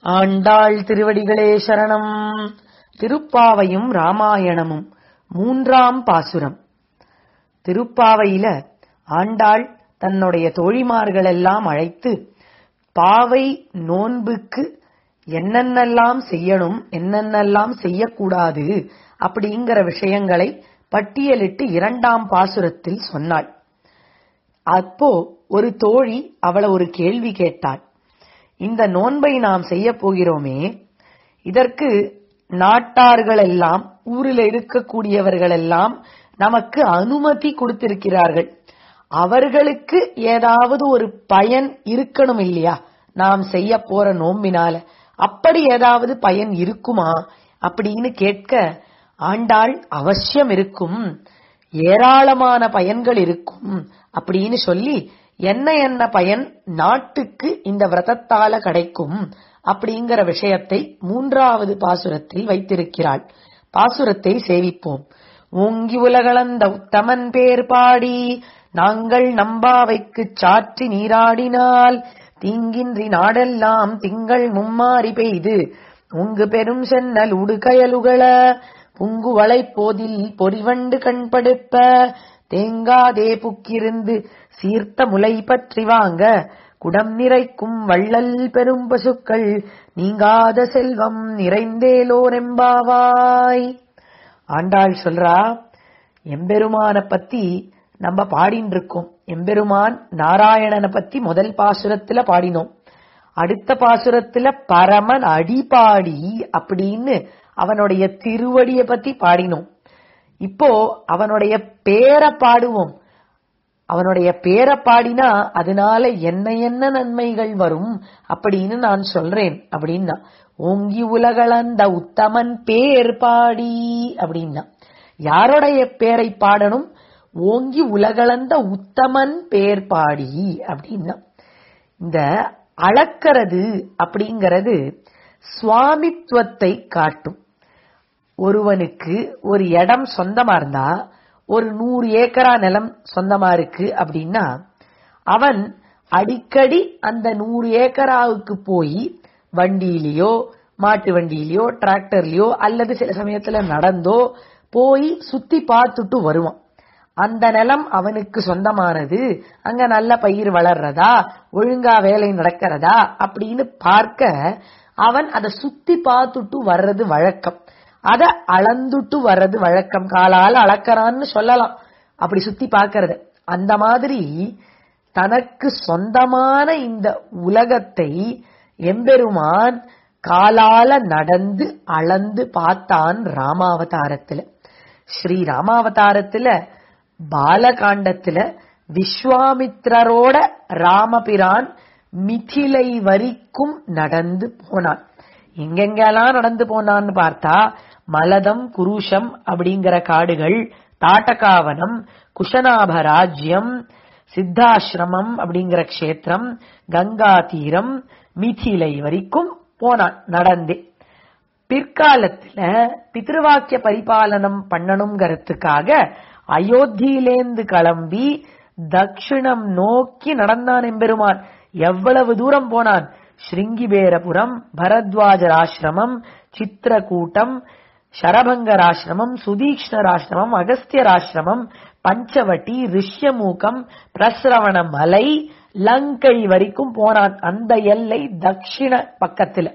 ஆண்டாள் திருவடிகளே சரணம் திருப்பாவையும் ராமாயணமும் மூன்றாம் பாசுரம் திருப்பாவையில ஆண்டாள் தன்னுடைய தோழிமார்களெல்லாம் அழைத்து பாவை நோன்புக்கு என்னென்னலாம் செய்யணும் என்னென்னலாம் செய்யக்கூடாது அப்படிங்கிற விஷயங்களை பட்டியலிட்டு இரண்டாம் பாசுரத்தில் சொன்னாள் அப்போ ஒரு தோழி அவளை ஒரு கேள்வி கேட்டாள் இந்த நோன்பை நாம் செய்ய போகிறோமே இதற்கு நாட்டார்கள் எல்லாம் ஊரில் இருக்கக்கூடியவர்கள் எல்லாம் நமக்கு அனுமதி கொடுத்திருக்கிறார்கள் அவர்களுக்கு ஏதாவது ஒரு பயன் இருக்கணும் இல்லையா நாம் செய்ய போற நோம்பினால அப்படி ஏதாவது பயன் இருக்குமா அப்படின்னு கேட்க ஆண்டாள் அவசியம் இருக்கும் ஏராளமான பயன்கள் இருக்கும் அப்படின்னு சொல்லி என்ன என்ன பயன் நாட்டுக்கு இந்த விரதத்தால கிடைக்கும் அப்படிங்கிற விஷயத்தை மூன்றாவது பாசுரத்தில் வைத்திருக்கிறாள் பாசுரத்தை சேவிப்போம் ஓங்கி உலகளந்த உத்தமன் பேர் பாடி நாங்கள் நம்பாவைக்குச் சாற்றி நீராடினால் தீங்கின்றி நாடெல்லாம் திங்கள் மும்மாறி பெய்து உங்கு பெரும் சென்னல் உடுகயலுகள புங்குவளை போதில் பொறிவண்டு கண்படுப்ப தேங்காதே புக்கிருந்து சீர்த்த முலை பற்றி வாங்க குடம் நிறைக்கும் வள்ளல் பெரும் பசுக்கள் நீங்காத செல்வம் நிறைந்தேலோரெம்பாவாய் ஆண்டாள் சொல்றா எம்பெருமான பத்தி நம்ம பாடின்னு இருக்கோம் எம்பெருமான் நாராயணனை பத்தி முதல் பாசுரத்துல பாடினோம் அடுத்த பாசுரத்துல பரமன் அடிபாடி அப்படின்னு அவனுடைய திருவடிய பத்தி பாடினோம் இப்போ அவனுடைய பேரை பாடுவோம் அவனுடைய பேரை பாடினா அதனால என்ன என்ன நன்மைகள் வரும் அப்படின்னு நான் சொல்றேன் அப்படின்னா ஓங்கி உலகளந்த உத்தமன் பேர் பாடி அப்படின்னா யாருடைய பேரை பாடணும் ஓங்கி உலகளந்த உத்தமன் பேர் பாடி அப்படின்னா இந்த அளக்கிறது அப்படிங்கிறது சுவாமித்துவத்தை காட்டும் ஒருவனுக்கு ஒரு இடம் சொந்தமா இருந்தா ஒரு நூறு ஏக்கரா நிலம் சொந்தமா இருக்கு அப்படின்னா அவன் அடிக்கடி அந்த நூறு ஏக்கராவுக்கு போய் வண்டியிலயோ மாட்டு வண்டியிலயோ டிராக்டர்லயோ அல்லது சில சமயத்துல நடந்தோ போய் சுத்தி பார்த்துட்டு வருவான் அந்த நிலம் அவனுக்கு சொந்தமானது அங்க நல்ல பயிர் வளர்றதா ஒழுங்கா வேலை நடக்கிறதா அப்படின்னு பார்க்க அவன் அதை சுத்தி பார்த்துட்டு வர்றது வழக்கம் அத அளந்துட்டு வர்றது வழக்கம் காலால அளக்கறான்னு சொல்லலாம் அப்படி சுத்தி பார்க்கறது அந்த மாதிரி தனக்கு சொந்தமான இந்த உலகத்தை எம்பெருமான் காலால நடந்து அளந்து பார்த்தான் ராமாவதாரத்துல ஸ்ரீ ராமாவதாரத்துல பாலகாண்டத்துல விஸ்வாமித்ரரோட ராமபிரான் மிதிலை வரிக்கும் நடந்து போனான் எங்கெங்கெல்லாம் நடந்து போனான்னு பார்த்தா மலதம் குருஷம் அப்படிங்கிற காடுகள் தாட்டகாவனம் குஷனாப ராஜ்யம் சித்தாசிரமம் அப்படிங்கிற க்ஷேத்திரம் கங்கா தீரம் மிதிலை வரைக்கும் போனான் நடந்தே பிற்காலத்துல பித்ருவாக்கிய பரிபாலனம் பண்ணணுங்கிறதுக்காக அயோத்தியிலேந்து கிளம்பி தட்சிணம் நோக்கி நடந்தான் எம்பெருமான் எவ்வளவு தூரம் போனான் ஸ்ருங்கிபேரபுரம் பரத்வாஜராசிரமம் சித்திரக்கூட்டம் சரபங்கராசிரமம் சுதீக்ஷ்ணராசிரமம் அகஸ்தியராசிரமம் பஞ்சவட்டி ரிஷ்யமூகம் பிரஸ்ரவண மலை லங்கை வரைக்கும் போனான் அந்த எல்லை தட்சிண பக்கத்துல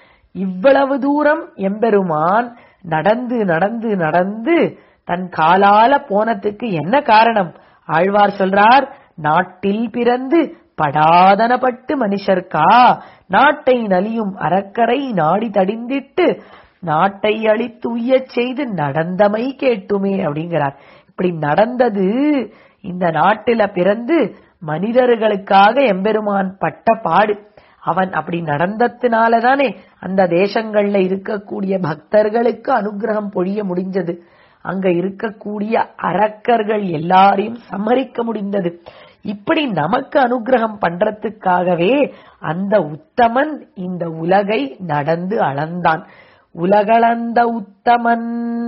இவ்வளவு தூரம் எம்பெருமான் நடந்து நடந்து நடந்து தன் காலால போனதுக்கு என்ன காரணம் ஆழ்வார் சொல்றார் நாட்டில் பிறந்து படாதனப்பட்டு மனுஷர்க்கா நாட்டை நலியும் அறக்கரை நாடி தடிந்திட்டு நாட்டை அழித்து உய்யச் செய்து நடந்தமை கேட்டுமே அப்படிங்கிறார் இப்படி நடந்தது இந்த நாட்டில பிறந்து மனிதர்களுக்காக எம்பெருமான் பட்ட பாடு அவன் அப்படி நடந்ததுனாலதானே அந்த தேசங்கள்ல இருக்கக்கூடிய பக்தர்களுக்கு அனுகிரகம் பொழிய முடிஞ்சது அங்க இருக்கக்கூடிய அரக்கர்கள் எல்லாரையும் சம்மரிக்க முடிந்தது இப்படி நமக்கு அனுகிரகம் பண்றதுக்காகவே அந்த உத்தமன் இந்த உலகை நடந்து அளந்தான் உலகளந்த உத்தமன்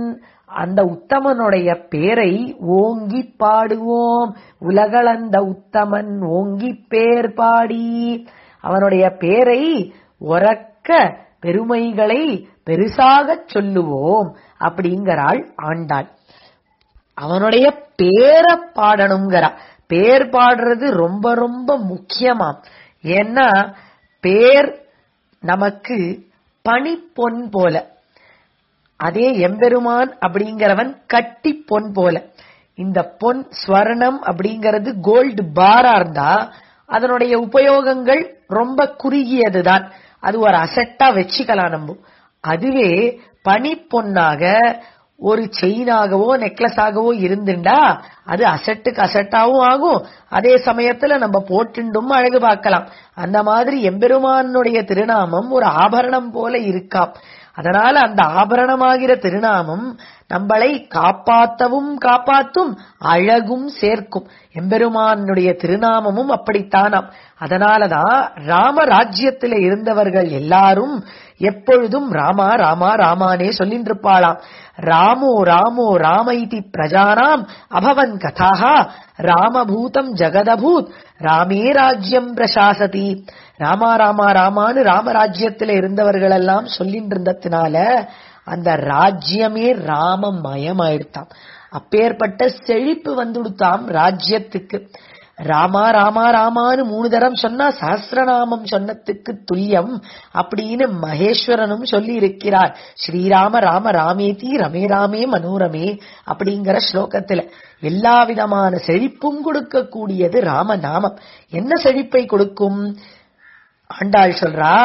அந்த உத்தமனுடைய பேரை ஓங்கி பாடுவோம் உலகளந்த உத்தமன் ஓங்கி பேர் பாடி அவனுடைய பேரை உறக்க தக்க பெருமைகளை பெருசாகச் சொல்லுவோம் அப்படிங்கிறாள் ஆண்டாள் அவனுடைய பேர பாடணுங்கிறா பேர் பாடுறது ரொம்ப ரொம்ப முக்கியமாம் ஏன்னா பேர் நமக்கு பனிப்பொன் போல அதே எம்பெருமான் அப்படிங்கிறவன் கட்டி பொன் போல இந்த பொன் ஸ்வர்ணம் அப்படிங்கிறது கோல்டு பாரா இருந்தா அதனுடைய உபயோகங்கள் ரொம்ப குறுகியதுதான் அது ஒரு அசட்டா வச்சுக்கலாம் நம்ம அதுவே பனிப்பொன்னாக ஒரு செயினாகவோ நெக்லஸ் ஆகவோ இருந்துண்டா அது அசட்டுக்கு அசட்டாவும் ஆகும் அதே சமயத்துல நம்ம போட்டுண்டும் அழகு பார்க்கலாம் அந்த மாதிரி எம்பெருமானுடைய திருநாமம் ஒரு ஆபரணம் போல இருக்காம் அதனால அந்த ஆபரணமாகிற திருநாமம் நம்மளை காப்பாத்தவும் காப்பாத்தும் அழகும் சேர்க்கும் எம்பெருமானுடைய திருநாமமும் அப்படித்தானாம் அதனாலதான் ராம ராஜ்யத்தில இருந்தவர்கள் எல்லாரும் எப்பொழுதும் ராமா ராமா ராமானே சொல்லிட்டு இருப்பாளாம் ராமோ ராமோ ராமைதி பிரஜானாம் அபவன் கதாஹா ராமபூதம் ஜெகதபூத் ராமே ராஜ்யம் பிரசாசதி ராமா ராமா ராமான்னு ராமராஜ்யத்துல இருந்தவர்கள் எல்லாம் சொல்லிட்டு இருந்ததுனால அந்த ராஜ்யமே ராமமயமாயிடுத்தாம் அப்பேற்பட்ட செழிப்பு வந்துடுத்தாம் ராஜ்யத்துக்கு ராமா ராமா ராமான்னு மூணு தரம் சொன்னா சஹசிரநாமம் சொன்னதுக்கு துல்லியம் அப்படின்னு மகேஸ்வரனும் சொல்லி இருக்கிறார் ஸ்ரீராம ராம ராமேதி ரமே ராமே மனோரமே அப்படிங்கிற ஸ்லோகத்துல எல்லா விதமான செழிப்பும் கொடுக்கக்கூடியது ராம நாமம் என்ன செழிப்பை கொடுக்கும் ஆண்டாள் சொல்றா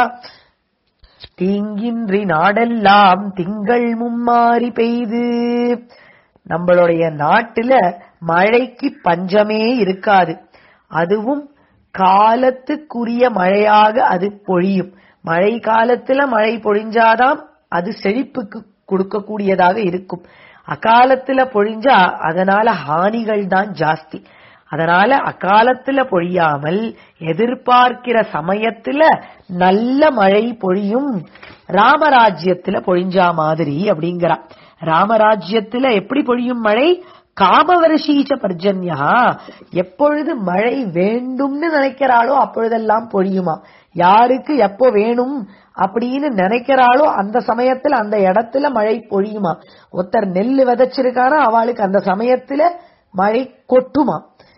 தீங்கின்றி நாடெல்லாம் திங்கள் மும்மாறி பெய்து நம்மளுடைய நாட்டுல மழைக்கு பஞ்சமே இருக்காது அதுவும் காலத்துக்குரிய மழையாக அது பொழியும் மழை காலத்துல மழை பொழிஞ்சாதான் அது செழிப்புக்கு கொடுக்கக்கூடியதாக இருக்கும் அகாலத்துல பொழிஞ்சா அதனால ஹானிகள் தான் ஜாஸ்தி அதனால அகாலத்துல பொழியாமல் எதிர்பார்க்கிற சமயத்துல நல்ல மழை பொழியும் ராமராஜ்யத்துல பொழிஞ்சா மாதிரி அப்படிங்கிறா ராமராஜ்யத்துல எப்படி பொழியும் மழை காமவரிஷீச்ச பர்ஜன்யா எப்பொழுது மழை வேண்டும்னு நினைக்கிறாளோ அப்பொழுதெல்லாம் பொழியுமா யாருக்கு எப்போ வேணும் அப்படின்னு நினைக்கிறாளோ அந்த சமயத்துல அந்த இடத்துல மழை பொழியுமா ஒருத்தர் நெல்லு விதைச்சிருக்காரா அவளுக்கு அந்த சமயத்துல மழை கொட்டுமா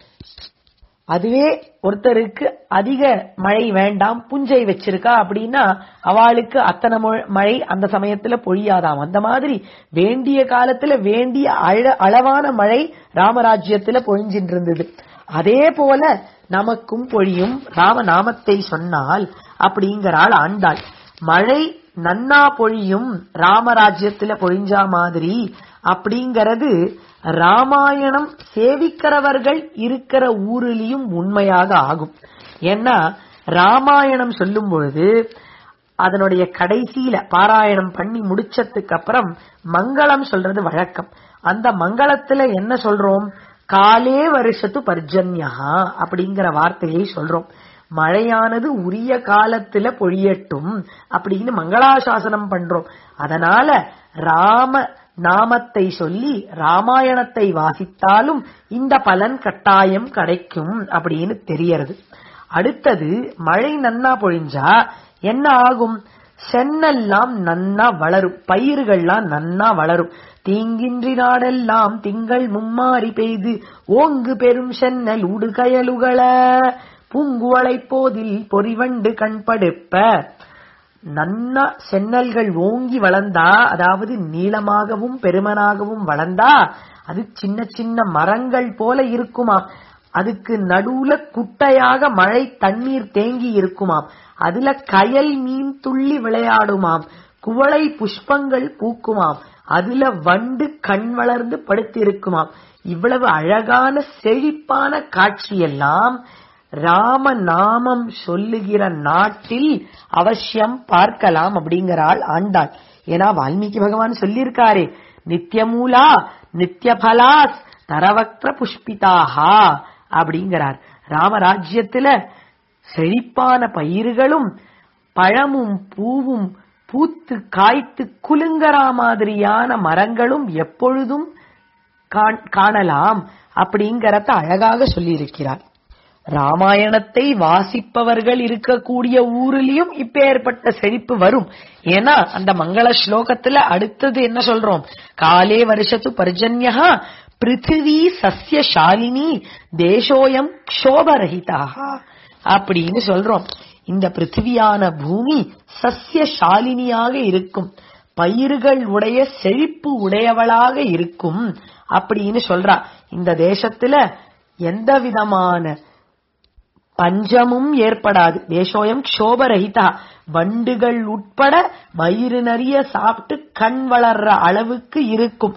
அதுவே ஒருத்தருக்கு அதிக மழை வேண்டாம் புஞ்சை வச்சிருக்கா அப்படின்னா அவளுக்கு அத்தனை மொ- மழை அந்த சமயத்துல பொழியாதாம் அந்த மாதிரி வேண்டிய காலத்துல வேண்டிய அழ அளவான மழை ராமராஜ்யத்துல பொழிஞ்சிட்டு இருந்தது அதே போல நமக்கும் பொழியும் ராம நாமத்தை சொன்னால் அப்படிங்கிறாள் ஆண்டாள் மழை நன்னா பொழியும் ராமராஜ்யத்துல பொழிஞ்சா மாதிரி அப்படிங்கறது ராமாயணம் சேவிக்கிறவர்கள் இருக்கிற ஊரிலையும் உண்மையாக ஆகும் ஏன்னா ராமாயணம் சொல்லும் பொழுது அதனுடைய கடைசியில பாராயணம் பண்ணி முடிச்சதுக்கு அப்புறம் மங்களம் சொல்றது வழக்கம் அந்த மங்களத்துல என்ன சொல்றோம் காலே வருஷத்து பர்ஜன்யா அப்படிங்கிற வார்த்தையை சொல்றோம் மழையானது உரிய காலத்துல பொழியட்டும் அப்படின்னு மங்களாசாசனம் பண்றோம் அதனால ராம நாமத்தை சொல்லி ராமாயணத்தை வாசித்தாலும் இந்த பலன் கட்டாயம் கிடைக்கும் அப்படின்னு தெரியறது அடுத்தது மழை நன்னா பொழிஞ்சா என்ன ஆகும் சென்னெல்லாம் நன்னா வளரும் பயிர்கள்லாம் நன்னா வளரும் தீங்கின்றி நாடெல்லாம் திங்கள் மும்மாறி பெய்து ஓங்கு பெரும் சென்னல் உடுகயலுகள பூங்குவளை போதில் பொறிவண்டு கண்படுப்ப நன்னா சென்னல்கள் ஓங்கி வளர்ந்தா அதாவது நீளமாகவும் பெருமனாகவும் வளர்ந்தா அது சின்ன சின்ன மரங்கள் போல இருக்குமா அதுக்கு நடுவுல குட்டையாக மழை தண்ணீர் தேங்கி இருக்குமாம் அதுல கயல் மீன் துள்ளி விளையாடுமாம் குவளை புஷ்பங்கள் பூக்குமாம் அதுல வண்டு கண் வளர்ந்து படுத்திருக்குமாம் இவ்வளவு அழகான செழிப்பான காட்சியெல்லாம் ராம நாமம் சொல்லுகிற நாட்டில் அவசியம் பார்க்கலாம் அப்படிங்கிறாள் ஆண்டாள் ஏன்னா வால்மீகி பகவான் சொல்லியிருக்காரே நித்யமூலா நித்யபலாஸ் தரவக்ர புஷ்பிதாஹா அப்படிங்கிறார் ராமராஜ்யத்துல செழிப்பான பயிர்களும் பழமும் பூவும் பூத்து காய்த்து குலுங்கரா மாதிரியான மரங்களும் எப்பொழுதும் காண்- காணலாம் அப்படிங்கறத அழகாக சொல்லியிருக்கிறார் ராமாயணத்தை வாசிப்பவர்கள் இருக்கக்கூடிய ஊரிலையும் இப்பேற்பட்ட செழிப்பு வரும் ஏன்னா அந்த மங்கள ஸ்லோகத்துல அடுத்தது என்ன சொல்றோம் காலே வருஷத்து பர்ஜன்யா பிருத்திவி சஸ்ய ஷாலினி தேசோயம் க்ஷோபரஹிதாக அப்படின்னு சொல்றோம் இந்த பிருத்திவியான பூமி சஸ்ய ஷாலினியாக இருக்கும் பயிர்கள் உடைய செழிப்பு உடையவளாக இருக்கும் அப்படின்னு சொல்றா இந்த தேசத்துல எந்த விதமான பஞ்சமும் ஏற்படாது தேசோயம் க்ஷோபரஹிதா வண்டுகள் உட்பட வயிறு நிறைய சாப்பிட்டு கண் வளர்ற அளவுக்கு இருக்கும்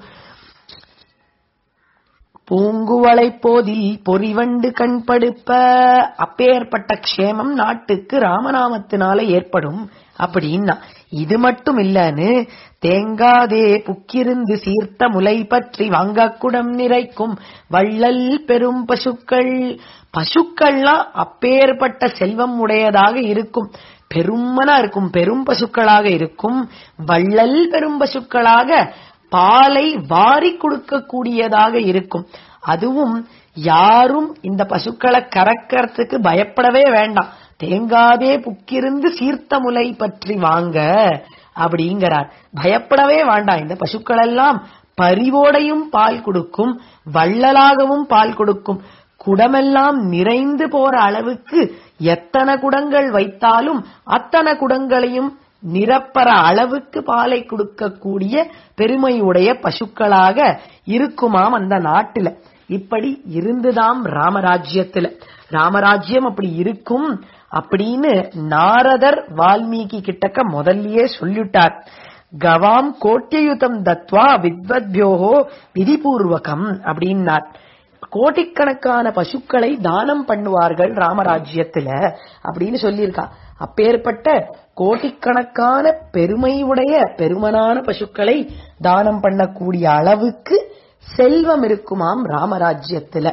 பூங்குவளை போதில் பொறிவண்டு கண் படுப்ப அப்பேற்பட்ட க்ஷேமம் நாட்டுக்கு ராமநாமத்தினால ஏற்படும் அப்படின்னா இது மட்டும் இல்லன்னு தேங்காதே புக்கிருந்து சீர்த்த முலை பற்றி வாங்கக்குடம் நிறைக்கும் வள்ளல் பெரும் பசுக்கள் பசுக்கள்லாம் அப்பேற்பட்ட செல்வம் உடையதாக இருக்கும் பெருமனா இருக்கும் பெரும் பசுக்களாக இருக்கும் வள்ளல் பெரும் பசுக்களாக பாலை வாரி கொடுக்கக்கூடியதாக இருக்கும் அதுவும் யாரும் இந்த பசுக்களை கறக்கறதுக்கு பயப்படவே வேண்டாம் தேங்காதே புக்கிருந்து சீர்த்த முலை பற்றி வாங்க அப்படிங்கிறார் பயப்படவே வேண்டாம் இந்த பசுக்கள் எல்லாம் பரிவோடையும் பால் கொடுக்கும் வள்ளலாகவும் பால் கொடுக்கும் குடமெல்லாம் நிறைந்து போற அளவுக்கு எத்தனை குடங்கள் வைத்தாலும் அத்தனை குடங்களையும் நிரப்பற அளவுக்கு பாலை கொடுக்கக்கூடிய பெருமையுடைய பசுக்களாக இருக்குமாம் அந்த நாட்டுல இப்படி இருந்துதாம் ராமராஜ்யத்துல ராமராஜ்யம் அப்படி இருக்கும் அப்படின்னு நாரதர் வால்மீகி கிட்டக்க முதல்லயே சொல்லிட்டார் கவாம் கோட்டியுதம் தத்வா வித்வத்யோகோ விதிபூர்வகம் அப்படின்னார் கோடிக்கணக்கான பசுக்களை தானம் பண்ணுவார்கள் ராமராஜ்யத்துல அப்படின்னு சொல்லியிருக்கா அப்பேற்பட்ட கோடிக்கணக்கான பெருமையுடைய பெருமனான பசுக்களை தானம் பண்ணக்கூடிய அளவுக்கு செல்வம் இருக்குமாம் ராமராஜ்யத்துல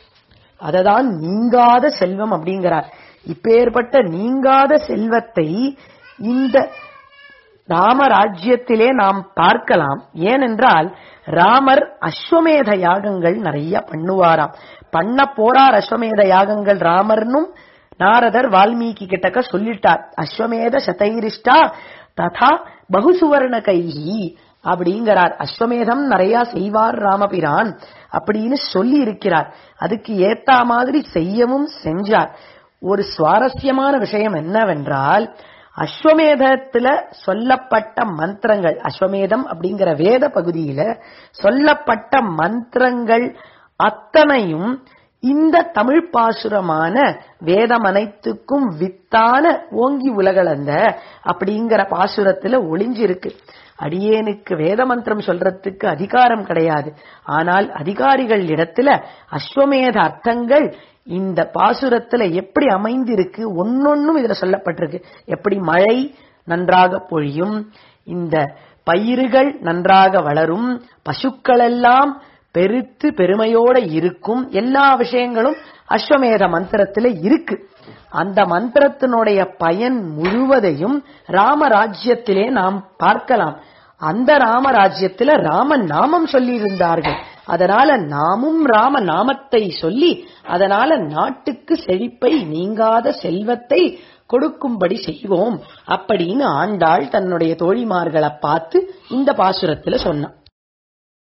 அததான் நீங்காத செல்வம் அப்படிங்கிறார் இப்பேற்பட்ட நீங்காத செல்வத்தை இந்த ராமராஜ்யத்திலே நாம் பார்க்கலாம் ஏனென்றால் ராமர் அஸ்வமேத யாகங்கள் நிறைய பண்ணுவாராம் பண்ண போறார் அஸ்வமேத யாகங்கள் ராமர்னும் நாரதர் வால்மீகி கிட்டக்க சொல்லிட்டார் அஸ்வமேத சதைரிஷ்டா ததா பகுசுவர்ண கைகி அப்படிங்கிறார் அஸ்வமேதம் நிறைய செய்வார் ராமபிரான் அப்படின்னு சொல்லி இருக்கிறார் அதுக்கு ஏத்தா மாதிரி செய்யவும் செஞ்சார் ஒரு சுவாரஸ்யமான விஷயம் என்னவென்றால் அஸ்வமேதத்துல சொல்லப்பட்ட மந்திரங்கள் அஸ்வமேதம் அப்படிங்கிற வேத பகுதியில சொல்லப்பட்ட மந்திரங்கள் அத்தனையும் இந்த தமிழ் பாசுரமான வேதம் அனைத்துக்கும் வித்தான ஓங்கி உலகளந்த அப்படிங்கிற பாசுரத்துல ஒளிஞ்சிருக்கு அடியேனுக்கு வேத மந்திரம் சொல்றதுக்கு அதிகாரம் கிடையாது ஆனால் அதிகாரிகள் இடத்துல அஸ்வமேத அர்த்தங்கள் இந்த பாசுரத்துல எப்படி அமைந்திருக்கு ஒன்னொன்னும் இதுல சொல்லப்பட்டிருக்கு எப்படி மழை நன்றாக பொழியும் இந்த பயிர்கள் நன்றாக வளரும் பசுக்கள் எல்லாம் பெருத்து பெருமையோட இருக்கும் எல்லா விஷயங்களும் அஸ்வமேத மந்திரத்துல இருக்கு அந்த மந்திரத்தினுடைய பயன் முழுவதையும் ராமராஜ்யத்திலே நாம் பார்க்கலாம் அந்த ராமராஜ்யத்துல ராம நாமம் சொல்லி இருந்தார்கள் அதனால நாமும் ராம நாமத்தை சொல்லி அதனால நாட்டுக்கு செழிப்பை நீங்காத செல்வத்தை கொடுக்கும்படி செய்வோம் அப்படின்னு ஆண்டாள் தன்னுடைய தோழிமார்களை பார்த்து இந்த பாசுரத்துல சொன்னான்